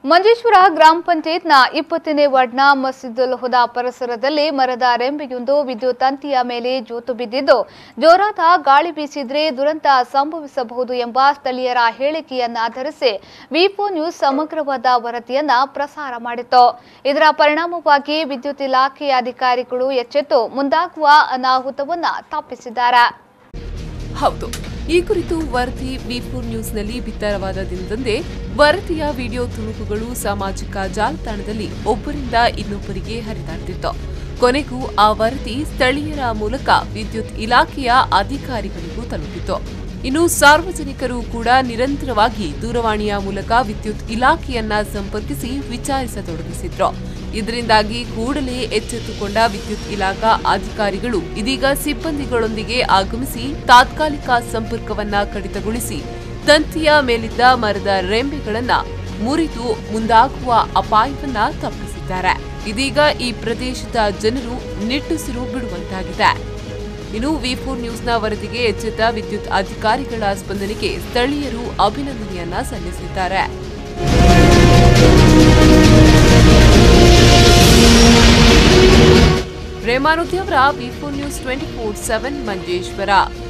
ಮಂಜೇಶ್ವರ ಗ್ರಾಮ ಪಂಚಾಯತ್ನ ಇಪ್ಪತ್ತನೇ ವಾರ್ಡ್ನ ಮಸೀದುಲ್ ಹುದಾ ಪರಿಸರದಲ್ಲಿ ಮರದ ರೆಂಬೆಯೊಂದು ವಿದ್ಯುತ್ ತಂತಿಯ ಮೇಲೆ ಜೋತು ಬಿದ್ದಿದ್ದು ಜೋರಾದ ಗಾಳಿ ಬೀಸಿದ್ರೆ ದುರಂತ ಸಂಭವಿಸಬಹುದು ಎಂಬ ಸ್ಥಳೀಯರ ಹೇಳಿಕೆಯನ್ನಾಧರಿಸಿ ವಿಪೋ ನ್ಯೂಸ್ ಸಮಗ್ರವಾದ ವರದಿಯನ್ನ ಪ್ರಸಾರ ಮಾಡಿತ್ತು ಇದರ ಪರಿಣಾಮವಾಗಿ ವಿದ್ಯುತ್ ಇಲಾಖೆಯ ಅಧಿಕಾರಿಗಳು ಎಚ್ಚೆತ್ತು ಮುಂದಾಗುವ ಅನಾಹುತವನ್ನ ತಪ್ಪಿಸಿದ್ದಾರೆ ಹೌದು ಈ ಕುರಿತು ವರದಿ ವಿಫೋರ್ ನ್ಯೂಸ್ನಲ್ಲಿ ಬಿತ್ತರವಾದ ದಿನದಂದೇ ವರದಿಯ ವಿಡಿಯೋ ತುಣುಕುಗಳು ಸಾಮಾಜಿಕ ಜಾಲತಾಣದಲ್ಲಿ ಒಬ್ಬರಿಂದ ಇನ್ನೊಬ್ಬರಿಗೆ ಹರಿದಾಡ್ತಿತ್ತು ಕೊನೆಗೂ ಆ ವರದಿ ಸ್ಥಳೀಯರ ಮೂಲಕ ವಿದ್ಯುತ್ ಇಲಾಖೆಯ ಅಧಿಕಾರಿಗಳಿಗೂ ತಲುಪಿತು ಇನ್ನು ಸಾರ್ವಜನಿಕರು ಕೂಡ ನಿರಂತರವಾಗಿ ದೂರವಾಣಿಯ ಮೂಲಕ ವಿದ್ಯುತ್ ಇಲಾಖೆಯನ್ನ ಸಂಪರ್ಕಿಸಿ ವಿಚಾರಿಸತೊಡಗಿಸಿದ್ರು ಇದರಿಂದಾಗಿ ಕೂಡಲೇ ಎಚ್ಚೆತ್ತುಕೊಂಡ ವಿದ್ಯುತ್ ಇಲಾಖಾ ಅಧಿಕಾರಿಗಳು ಇದೀಗ ಸಿಬ್ಬಂದಿಗಳೊಂದಿಗೆ ಆಗಮಿಸಿ ತಾತ್ಕಾಲಿಕ ಸಂಪರ್ಕವನ್ನ ಕಡಿತಗೊಳಿಸಿ ತಂತಿಯ ಮೇಲಿದ್ದ ಮರದ ರೆಂಬೆಗಳನ್ನ ಮುರಿದು ಮುಂದಾಗುವ ಅಪಾಯವನ್ನ ತಪ್ಪಿಸಿದ್ದಾರೆ ಇದೀಗ ಈ ಪ್ರದೇಶದ ಜನರು ನಿಟ್ಟುಸಿರು ಬಿಡುವಂತಾಗಿದೆ ಇನ್ನು ವಿ ಫೋರ್ ನ್ಯೂಸ್ನ ವರದಿಗೆ ಎಚ್ಚೆತ್ತ ವಿದ್ಯುತ್ ಅಧಿಕಾರಿಗಳ ಸ್ಪಂದನೆಗೆ ಸ್ಥಳೀಯರು ಅಭಿನಂದನೆಯನ್ನ ಸಲ್ಲಿಸಿದ್ದಾರೆ ರೇಮಾನುದ್ಯವರ V four news twenty four seven Manjeshwar